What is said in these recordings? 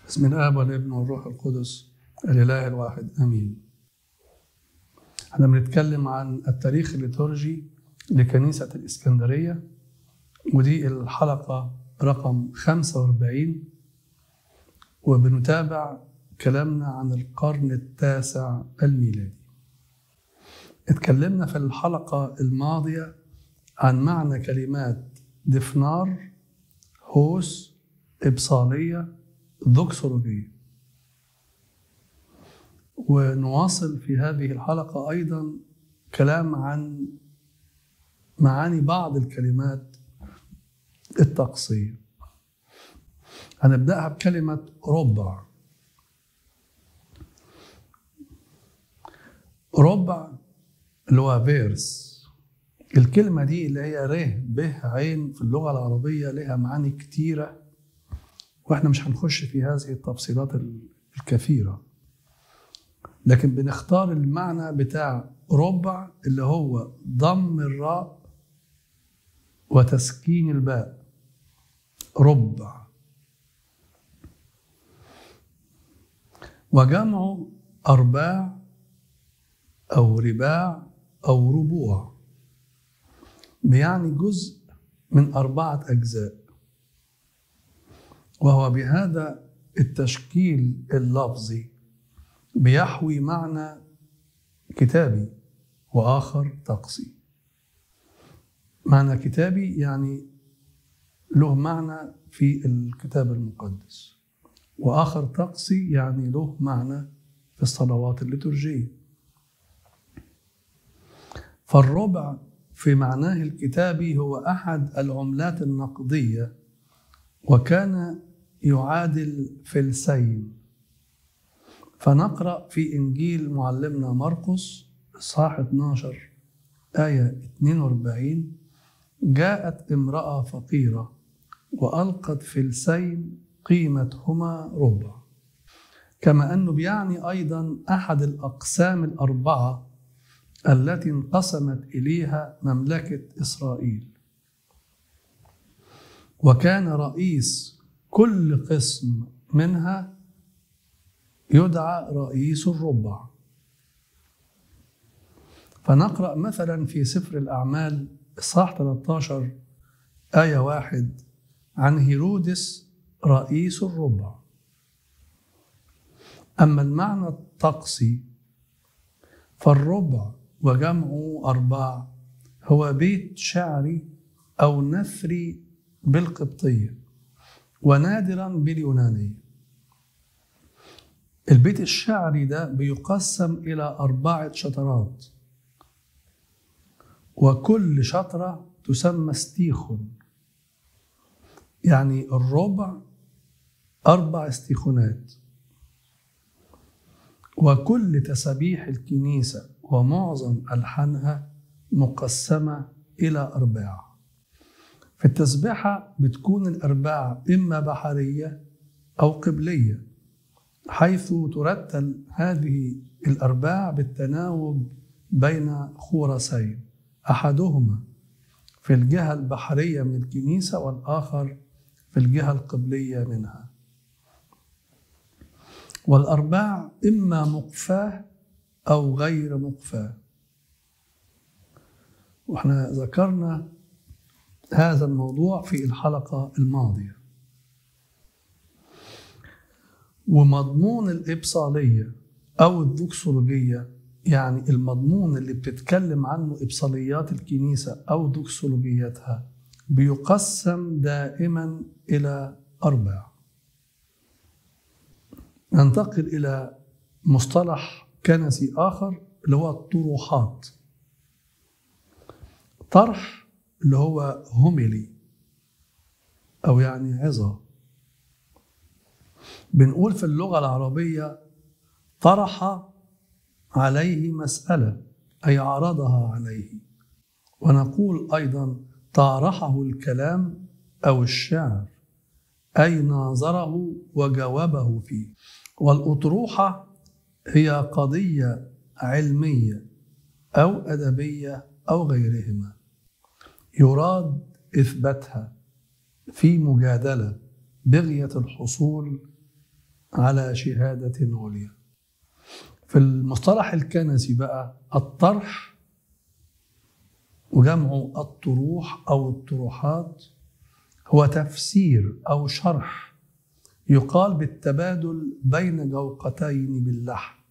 بسم الاب والابن والروح القدس الاله الواحد امين احنا بنتكلم عن التاريخ الليتورجي لكنيسة الإسكندرية ودي الحلقة رقم 45 وبنتابع كلامنا عن القرن التاسع الميلادي اتكلمنا في الحلقة الماضية عن معنى كلمات دفنار هوس إبصالية ذكسولوجية ونواصل في هذه الحلقة أيضا كلام عن معاني بعض الكلمات الطقسية هنبدأها بكلمة ربع ربع اللي هو فيرس الكلمة دي اللي هي ر ب عين في اللغة العربية لها معاني كتيرة واحنا مش هنخش في هذه التفصيلات الكثيرة لكن بنختار المعنى بتاع ربع اللي هو ضم الراء وتسكين الباء ربع وجمع أرباع أو رباع أو ربوع بيعني جزء من أربعة أجزاء وهو بهذا التشكيل اللفظي بيحوي معنى كتابي وآخر طقسي معنى كتابي يعني له معنى في الكتاب المقدس وآخر طقسي يعني له معنى في الصلوات الليتورجية فالربع في معناه الكتابي هو أحد العملات النقدية وكان يعادل فلسين فنقرأ في إنجيل معلمنا مرقس إصحاح 12 آية 42 جاءت امرأة فقيرة وألقت فلسين قيمتهما ربع كما أنه بيعني أيضا أحد الأقسام الأربعة التي انقسمت إليها مملكة إسرائيل وكان رئيس كل قسم منها يدعى رئيس الربع فنقرأ مثلا في سفر الأعمال إصحاح 13 آية واحد عن هيرودس رئيس الربع أما المعنى الطقسي فالربع وجمعه أرباع هو بيت شعري أو نثري بالقبطية ونادرا باليونانية البيت الشعري ده بيقسم إلى أربعة شطرات وكل شطرة تسمى استيخ يعني الربع أربع استيخونات وكل تسابيح الكنيسة ومعظم ألحانها مقسمة إلى أرباع في التسبيحة بتكون الأرباع إما بحرية أو قبلية حيث ترتل هذه الأرباع بالتناوب بين خورسين أحدهما في الجهة البحرية من الكنيسة والآخر في الجهة القبلية منها والأرباع إما مقفاة أو غير مقفاة وإحنا ذكرنا هذا الموضوع في الحلقة الماضية ومضمون الإبصالية أو الدوكسولوجية يعني المضمون اللي بتتكلم عنه إبصاليات الكنيسة أو دوكسولوجيتها بيقسم دائما إلى أربع ننتقل إلى مصطلح كنسي آخر اللي هو الطروحات طرح اللي هو هوميلي أو يعني عظة بنقول في اللغة العربية طرح عليه مسألة أي عرضها عليه ونقول أيضا طارحه الكلام أو الشعر أي ناظره وجاوبه فيه والأطروحة هي قضية علمية أو أدبية أو غيرهما يراد إثباتها في مجادلة بغية الحصول على شهادة عليا في المصطلح الكنسي بقى الطرح وجمعه الطروح أو الطروحات هو تفسير أو شرح يقال بالتبادل بين جوقتين باللحم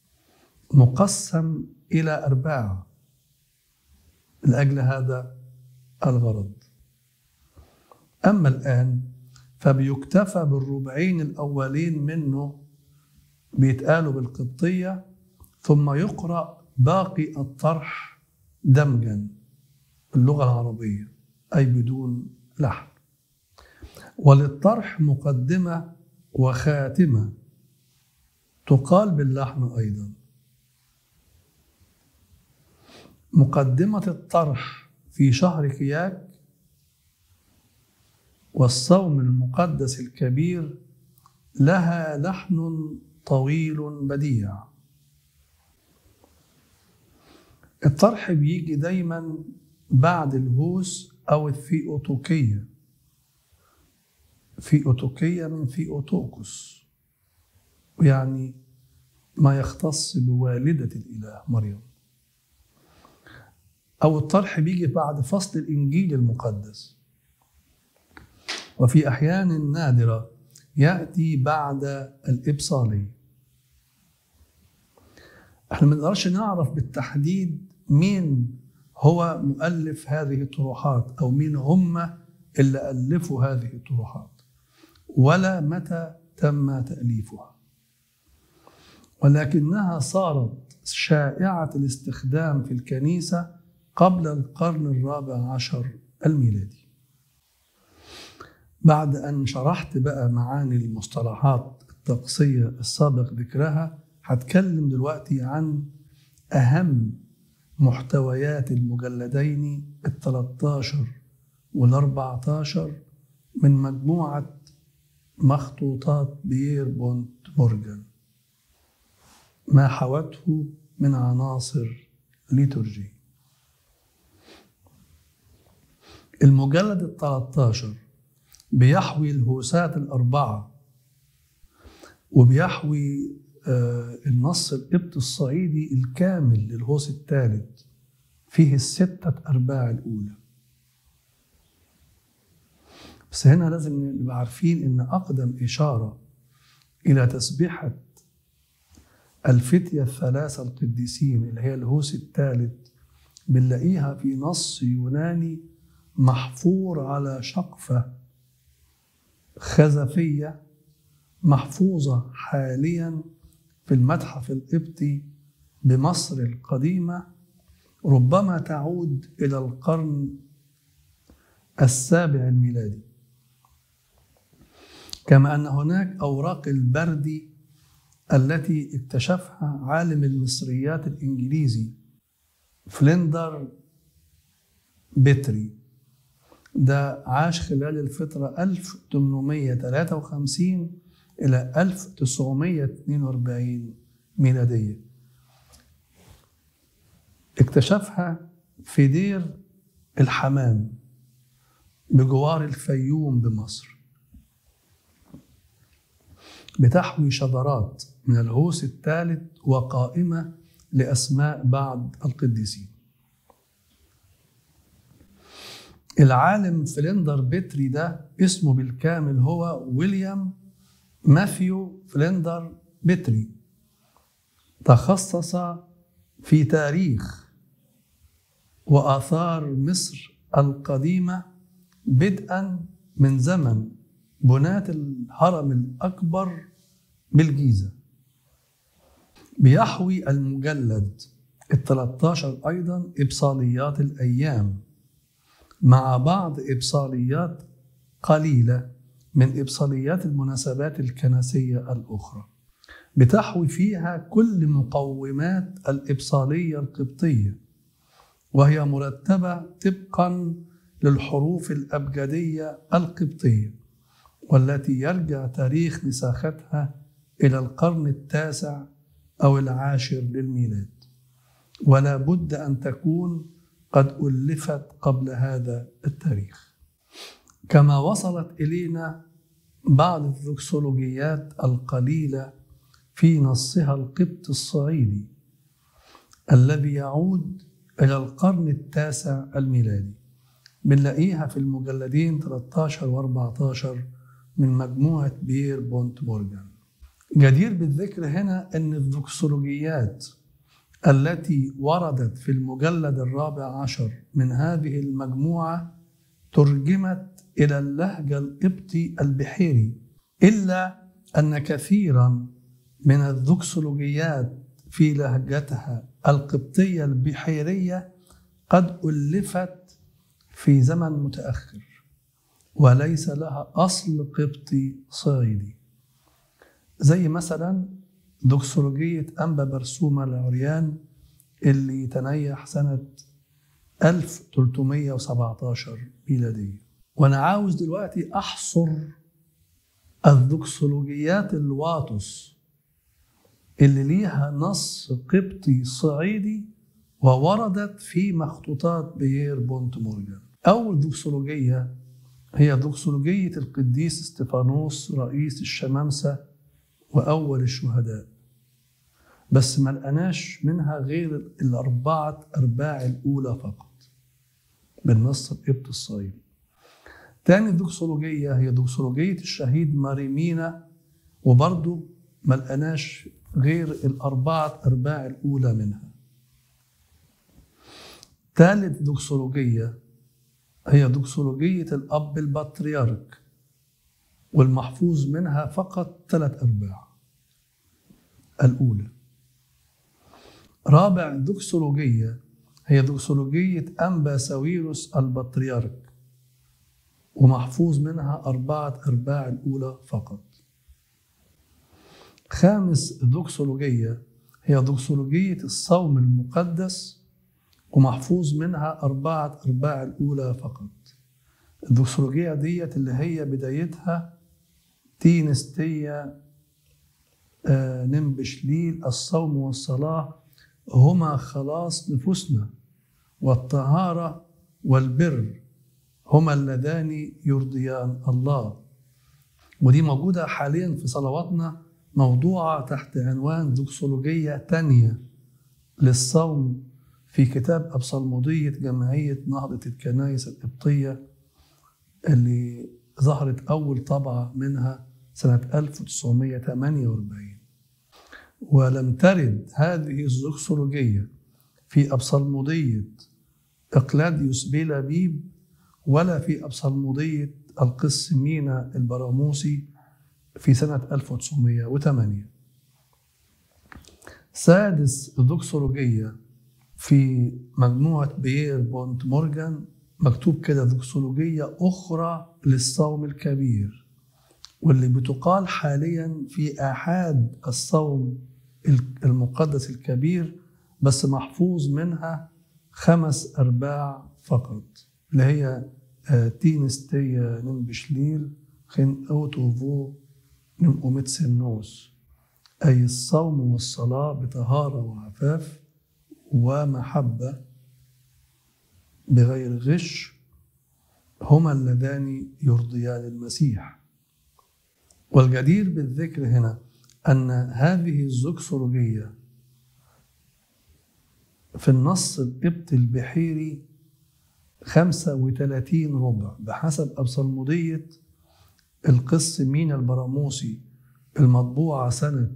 مقسم إلى أرباع لأجل هذا الغرض أما الآن فبيكتفى بالربعين الأولين منه بيتقالوا بالقبطية ثم يقرأ باقي الطرح دمجا باللغة العربية أي بدون لحن وللطرح مقدمة وخاتمة تقال باللحن أيضا مقدمة الطرح في شهر كياك والصوم المقدس الكبير لها لحن طويل بديع الطرح بيجي دايما بعد الهوس أو الثيوتوكية ثيوتوكية من ثيوتوكوس يعني ما يختص بوالدة الإله مريم أو الطرح بيجي بعد فصل الإنجيل المقدس وفي أحيان نادرة يأتي بعد الإبصالي احنا ما نقدرش نعرف بالتحديد مين هو مؤلف هذه الطروحات أو مين هم اللي ألفوا هذه الطروحات ولا متى تم تأليفها ولكنها صارت شائعة الاستخدام في الكنيسة قبل القرن الرابع عشر الميلادي بعد أن شرحت بقى معاني المصطلحات الطقسية السابق ذكرها هتكلم دلوقتي عن أهم محتويات المجلدين ال 13 وال 14 من مجموعة مخطوطات بيير بونت مورجان ما حوته من عناصر ليتورجي المجلد ال 13 بيحوي الهوسات الأربعة وبيحوي النص القبط الصعيدي الكامل للهوس الثالث فيه الستة أرباع الأولى بس هنا لازم نبقى عارفين إن أقدم إشارة إلى تسبيحة الفتية الثلاثة القديسين اللي هي الهوس الثالث بنلاقيها في نص يوناني محفور على شقفة خزفية محفوظة حاليا في المتحف القبطي بمصر القديمة ربما تعود إلى القرن السابع الميلادي كما أن هناك أوراق البردي التي اكتشفها عالم المصريات الإنجليزي فلندر بيتري ده عاش خلال الفترة 1853 إلى 1942 ميلادية اكتشفها في دير الحمام بجوار الفيوم بمصر بتحوي شذرات من الهوس الثالث وقائمة لأسماء بعض القديسين العالم فلندر بيتري ده اسمه بالكامل هو ويليام ماثيو فلندر بيتري تخصص في تاريخ وآثار مصر القديمة بدءا من زمن بناة الهرم الأكبر بالجيزة بيحوي المجلد ال 13 أيضا إبصاليات الأيام مع بعض إبصاليات قليلة من إبصاليات المناسبات الكنسية الأخرى بتحوي فيها كل مقومات الإبصالية القبطية وهي مرتبة طبقا للحروف الأبجدية القبطية والتي يرجع تاريخ نساختها إلى القرن التاسع أو العاشر للميلاد ولا بد أن تكون قد ألفت قبل هذا التاريخ كما وصلت إلينا بعض الذوكسولوجيات القليلة في نصها القبط الصعيدي الذي يعود إلى القرن التاسع الميلادي بنلاقيها في المجلدين 13 و 14 من مجموعة بير بونت مورجان جدير بالذكر هنا أن الذوكسولوجيات التي وردت في المجلد الرابع عشر من هذه المجموعة ترجمت إلى اللهجة القبطي البحيري إلا أن كثيرا من الذوكسولوجيات في لهجتها القبطية البحيرية قد ألفت في زمن متأخر وليس لها أصل قبطي صعيدي زي مثلا دوكسولوجية أنبا برسومة العريان اللي تنيح سنة 1317 ميلادية وأنا عاوز دلوقتي أحصر الدوكسولوجيات الواطس اللي ليها نص قبطي صعيدي ووردت في مخطوطات بيير بونت مورجان أول دوكسولوجية هي دوكسولوجية القديس استفانوس رئيس الشمامسة وأول الشهداء بس ما لقناش منها غير الأربعة أرباع الأولى فقط بالنص القبط الصعيدي تاني دوكسولوجية هي دوكسولوجية الشهيد ماريمينا وبرضو ما لقناش غير الأربعة أرباع الأولى منها ثالث دوكسولوجية هي دوكسولوجية الأب البطريرك والمحفوظ منها فقط ثلاث أرباع الأولى رابع دوكسولوجية هي دوكسولوجية أنبا ساويروس البطريرك ومحفوظ منها أربعة أرباع الأولى فقط خامس دوكسولوجية هي دوكسولوجية الصوم المقدس ومحفوظ منها أربعة أرباع الأولى فقط الدوكسولوجية ديت اللي هي بدايتها تينستية آه نمبشليل الصوم والصلاة هما خلاص نفوسنا والطهارة والبر هما اللذان يرضيان الله ودي موجودة حاليا في صلواتنا موضوعة تحت عنوان دوكسولوجية تانية للصوم في كتاب أبصلمودية جمعية نهضة الكنائس القبطية اللي ظهرت أول طبعة منها سنة 1948 ولم ترد هذه الزوكسولوجية في أبصلمودية إقلاديوس بيلابيب ولا في أبصلمودية القس مينا البراموسي في سنة 1908 سادس دوكسولوجية في مجموعة بيير بونت مورجان مكتوب كده دوكسولوجية أخرى للصوم الكبير واللي بتقال حاليا في آحاد الصوم المقدس الكبير بس محفوظ منها خمس أرباع فقط اللي هي تينستيا نمبشليل خن أوتوفو نم أوميتسنوس أي الصوم والصلاة بطهارة وعفاف ومحبة بغير غش هما اللذان يرضيان المسيح والجدير بالذكر هنا أن هذه الزوكسولوجية في النص القبطي البحيري 35 ربع بحسب أبصلمودية القس مينا البراموسي المطبوعة سنة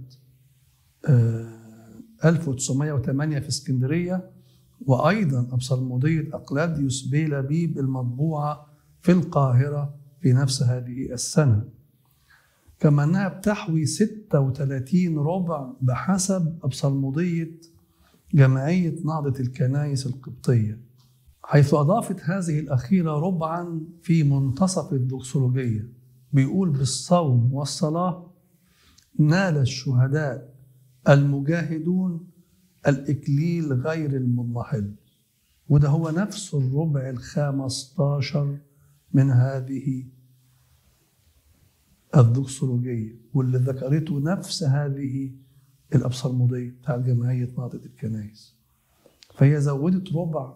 1908 في اسكندرية وأيضا أبصلمودية أقلاديوس بيلابيب المطبوعة في القاهرة في نفس هذه السنة كما أنها بتحوي 36 ربع بحسب أبصلمودية جمعية نهضة الكنائس القبطية حيث أضافت هذه الأخيرة ربعا في منتصف الدوكسولوجية بيقول بالصوم والصلاة نال الشهداء المجاهدون الإكليل غير المضمحل وده هو نفس الربع الخامستاشر من هذه الدوكسولوجية واللي ذكرته نفس هذه الأبصلمودية بتاعت جمعية نهضة الكنائس فهي زودت ربع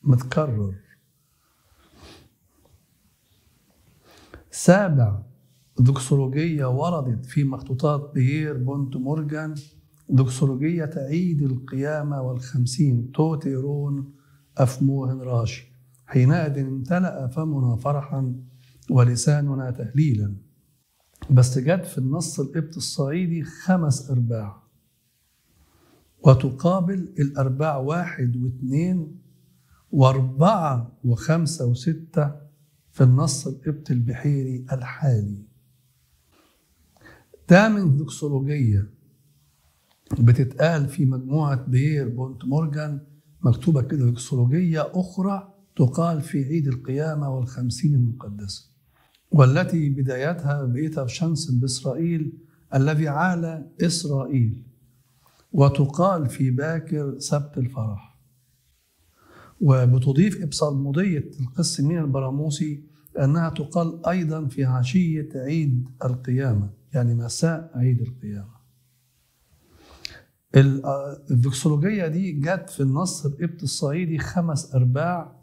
متكرر سابع دوكسولوجية وردت في مخطوطات بيير بونت مورجان دوكسولوجية عيد القيامة والخمسين توتيرون أفموهن راشي حينئذ امتلأ فمنا فرحا ولساننا تهليلا بس جت في النص القبط الصعيدي خمس أرباع وتقابل الأرباع واحد واثنين وأربعة وخمسة وستة في النص القبط البحيري الحالي تامن دوكسولوجية بتتقال في مجموعة بيير بونت مورجان مكتوبة كده دوكسولوجية أخرى تقال في عيد القيامة والخمسين المقدسة والتي بدايتها بيتر شمس بإسرائيل الذي عال إسرائيل وتقال في باكر سبت الفرح وبتضيف إبصالمودية القس مين البراموسي أنها تقال أيضا في عشية عيد القيامة يعني مساء عيد القيامة الدوكسولوجية دي جت في النص القبط الصعيدي خمس أرباع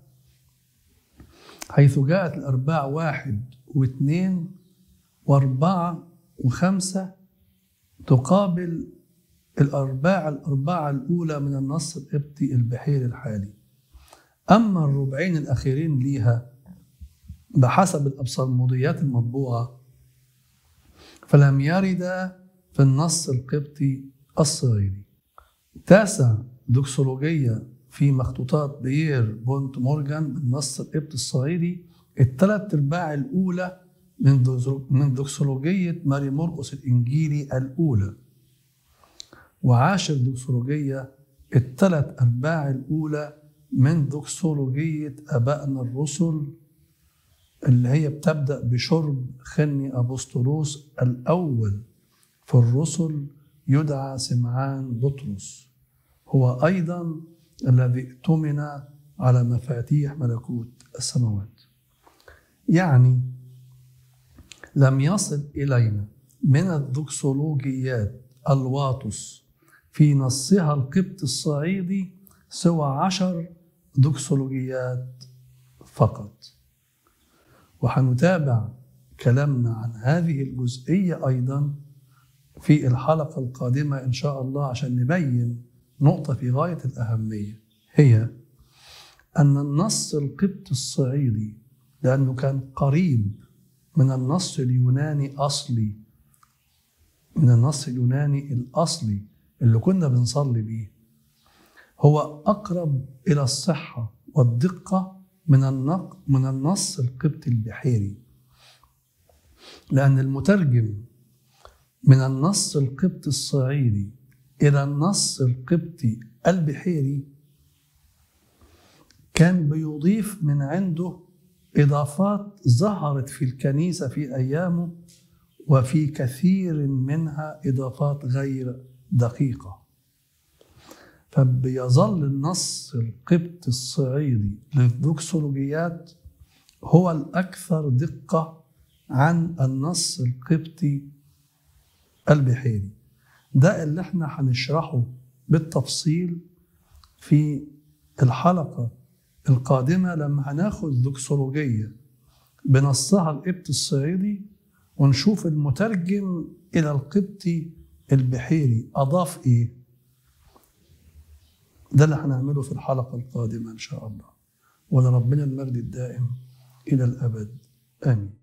حيث جاءت الأرباع واحد واثنين وأربعة وخمسة تقابل الأرباع الأربعة الأولى من النص القبطي البحيري الحالي أما الربعين الأخيرين ليها بحسب الأبصالموديات المطبوعة فلم يرد في النص القبطي الصغيري تاسع دوكسولوجية في مخطوطات بيير بونت مورجان بالنص القبطي الصعيدي الثلاث ارباع الاولى من من دوكسولوجيه ماري مرقس الانجيلي الاولى وعاشر دوكسولوجيه الثلاث ارباع الاولى من دوكسولوجيه ابائنا الرسل اللي هي بتبدا بشرب خني ابسطلوس الاول في الرسل يدعى سمعان بطرس هو ايضا الذي اؤتمن على مفاتيح ملكوت السماوات يعني لم يصل إلينا من الدوكسولوجيات الواطس في نصها القبط الصعيدي سوى عشر دوكسولوجيات فقط وحنتابع كلامنا عن هذه الجزئية أيضا في الحلقة القادمة إن شاء الله عشان نبين نقطة في غاية الأهمية هي أن النص القبط الصعيدي لأنه كان قريب من النص اليوناني أصلي من النص اليوناني الأصلي اللي كنا بنصلي بيه هو أقرب إلى الصحة والدقة من النق من النص القبطي البحيري لأن المترجم من النص القبطي الصعيدي إلى النص القبطي البحيري كان بيضيف من عنده إضافات ظهرت في الكنيسة في أيامه وفي كثير منها إضافات غير دقيقة فبيظل النص القبط الصعيدي للدوكسولوجيات هو الأكثر دقة عن النص القبطي البحيري ده اللي احنا هنشرحه بالتفصيل في الحلقة القادمة لما هناخد دوكسولوجية بنصها القبط الصعيدي ونشوف المترجم إلى القبطي البحيري أضاف إيه ده اللي هنعمله في الحلقة القادمة إن شاء الله ولربنا المجد الدائم إلى الأبد آمين